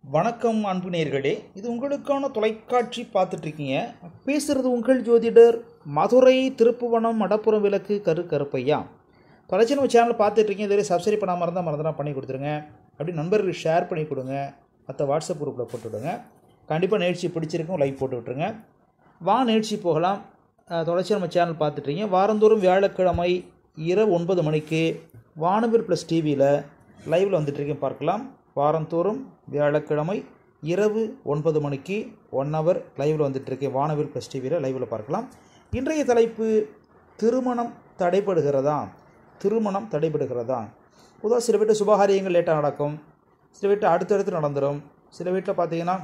வணக்கம் அன்பு நேயர்களே இது உங்களுக்கான தொலைக்காட்சி பார்த்துட்ருக்கீங்க பேசுகிறது உங்கள் ஜோதிடர் மதுரை திருப்புவனம் மடப்புறம் விளக்கு கரு கருப்பையா தொலைச்சி நம்ம சேனல் பார்த்துட்ருக்கீங்க இதுவரை சப்ஸ்கிரைப் பண்ணாமல் இருந்தால் மறந்துடா பண்ணி கொடுத்துருங்க அப்படி நண்பர்களுக்கு ஷேர் பண்ணி கொடுங்க மற்ற வாட்ஸ்அப் குரூப்பில் போட்டு விடுங்க கண்டிப்பாக நிகழ்ச்சி பிடிச்சிருக்கும் லைக் போட்டு விட்ருங்க வா நிகழ்ச்சி போகலாம் அஹ், தொடர்ச்சி நம்ம சேனல் பார்த்துட்ருக்கீங்க வாரந்தோறும் வியாழக்கிழமை இரவு ஒன்பது மணிக்கு வானவர் ப்ளஸ் டிவியில் லைவில் வந்துட்டுருக்கேன் பார்க்கலாம் வாரந்தோறும் வியாழக்கிழமை இரவு ஒன்பது மணிக்கு ஒன் ஹவர் லைவில் வந்துட்டுருக்கேன் வானவில் ப்ளஸ் டிவியில் லைவில் பார்க்கலாம் இன்றைய தலைப்பு திருமணம் தடைபடுகிறதா திருமணம் தடைபடுகிறதா பொதுவாக சில வீட்டு சுபகாரியங்கள் லேட்டாக நடக்கும் சில வீட்டு அடுத்தடுத்து நடந்துடும் சில வீட்டில் பார்த்தீங்கன்னா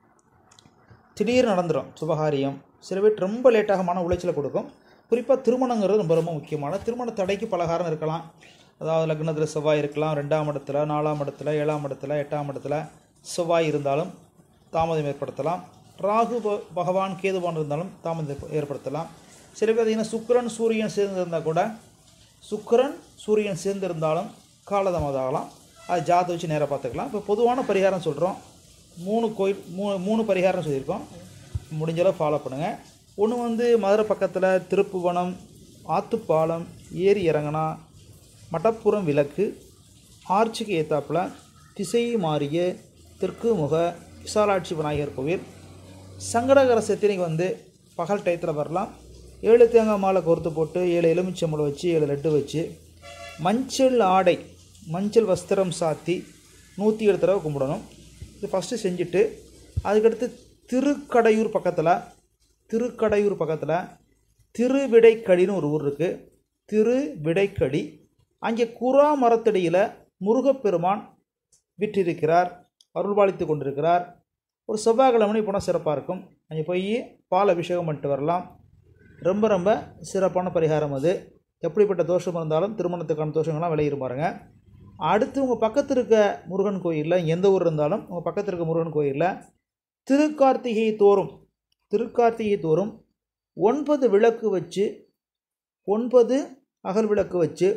திடீர்னு நடந்துடும் சுபகாரியம் சில பேர் ரொம்ப லேட்டாக மன உளைச்சலை கொடுக்கும் குறிப்பாக திருமணங்கிறது ரொம்ப ரொம்ப முக்கியமான திருமண தடைக்கு பல காரணம் இருக்கலாம் அதாவது லக்னத்தில் செவ்வாய் இருக்கலாம் ரெண்டாம் இடத்துல நாலாம் இடத்துல ஏழாம் இடத்துல எட்டாம் இடத்துல செவ்வாய் இருந்தாலும் தாமதம் ஏற்படுத்தலாம் ராகு ப- பகவான் கேதுவான் இருந்தாலும் தாமதம் ஏற்ப- ஏற்படுத்தலாம் சில பேர் பார்த்தீங்கன்னா சுக்கிரன் சூரியன் சேர்ந்திருந்தால் கூட சுக்கிரன் சூரியன் சேர்ந்திருந்தாலும் காலதாமதம் ஆகலாம் அது ஜாதகம் வச்சு நேராக பார்த்துக்கலாம் இப்போ பொதுவான பரிகாரம் சொல்கிறோம் மூணு கோயில் மூணு மூணு பரிகாரம் சொல்லியிருக்கோம் முடிஞ்ச அளவு ஃபாலோ பண்ணுங்கள் ஒன்று வந்து மதுரை பக்கத்தில் திருப்புவனம் ஆத்துப்பாலம் ஏரி இறங்கினா மட்டப்புறம் விளக்கு ஆர்ச்சுக்கு ஏத்தாப்புல திசை மாறிய தெற்கு முக விசாலாட்சி விநாயகர் கோவில் சங்கடகர செத்தினிக்கு வந்து பகல் டயத்தில் வரலாம் ஏழு தேங்காய் மாலை கோர்த்து போட்டு ஏழு எலுமிச்சம்பழம் வச்சு ஏழு லட்டு வச்சு மஞ்சள் ஆடை மஞ்சள் வஸ்திரம் சாத்தி நூற்றி ஏழு தடவை கும்பிடணும் இது ஃபஸ்ட்டு செஞ்சுட்டு அதுக்கடுத்து திருக்கடையூர் பக்கத்தில் திருக்கடையூர் பக்கத்தில் திருவிடைக்கடின்னு ஒரு ஊர் இருக்குது திருவிடைக்கடி அங்கே குறா மரத்தடியில் முருகப்பெருமான் விற்றிருக்கிறார் அருள்பாலித்து கொண்டிருக்கிறார் ஒரு செவ்வாய்க்கிழமை போனால் சிறப்பாக இருக்கும் அங்கே போய் பால் அபிஷேகம் பண்ணிட்டு வரலாம் ரொம்ப ரொம்ப சிறப்பான பரிகாரம் அது எப்படிப்பட்ட தோஷம் இருந்தாலும் திருமணத்துக்கான தோஷங்கள்லாம் விளையிரும் பாருங்க அடுத்து உங்கள் பக்கத்தில் இருக்க முருகன் கோயிலில் எந்த ஊர் இருந்தாலும் உங்கள் பக்கத்தில் இருக்க முருகன் கோயிலில் திருக்கார்த்திகை தோறும் திருக்கார்த்திகை தோறும் ஒன்பது விளக்கு வச்சு ஒன்பது அகல் விளக்கு வச்சு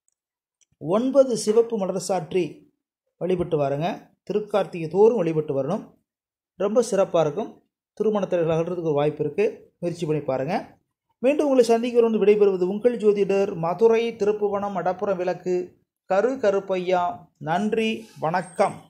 ஒன்பது சிவப்பு மலர் சாற்றி வழிபட்டு வாருங்க திருக்கார்த்திகை தோறும் வழிபட்டு வரணும் ரொம்ப சிறப்பாக இருக்கும் திருமணத்தில் அகல்றதுக்கு ஒரு வாய்ப்பு இருக்குது முயற்சி பண்ணி பாருங்கள் மீண்டும் உங்களை சந்திக்கிறோம் விடைபெறுவது உங்கள் ஜோதிடர் மதுரை திருப்புவனம் மடப்புறம் விளக்கு கரு கருப்பையா நன்றி வணக்கம்